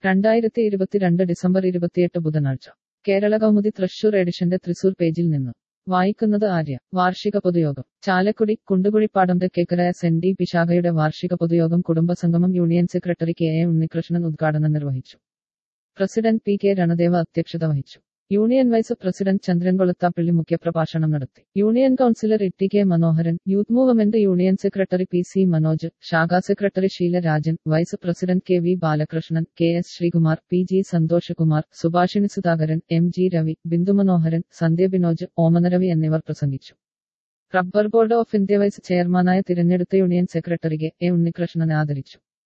രണ്ടായിരത്തി ഇരുപത്തിരണ്ട് ഡിസംബർ ഇരുപത്തിയെട്ട് ബുധനാഴ്ച കേരള കൗമുദി തൃശൂർ എഡിഷന്റെ തൃശൂർ പേജിൽ നിന്ന് വായിക്കുന്നത് ആര്യ വാർഷിക പൊതുയോഗം Chalakudy Kundukuzhipadam Thekkekara S N D P ശാഖയുടെ വാർഷിക പൊതുയോഗം കുടുംബസംഗമം union secretary K A Unnikrishnan ഉദ്ഘാടനം നിർവഹിച്ചു പ്രസിഡന്റ് പി കെ രണദേവ അധ്യക്ഷത വഹിച്ചു union vice president Chandran Koluthappally മുഖ്യപ്രഭാഷണം നടത്തി union councillor E K Manoharan youth movement union secretary P C Manoj ശാഖാ secretary Sheela Rajan vice president K V Balakrishnan K S Sreekumar P G Santhoshkumar Subhashini Sudhakaran M G Ravi Bindu Manoharan സന്ധ്യ ബിനോജ് ഓമനരവി എന്നിവർ പ്രസംഗിച്ചു rubber board of India vice ചെയർമാനായ തിരഞ്ഞെടുത്ത union secretary K A ഉണ്ണികൃഷ്ണനെ ആദരിച്ചു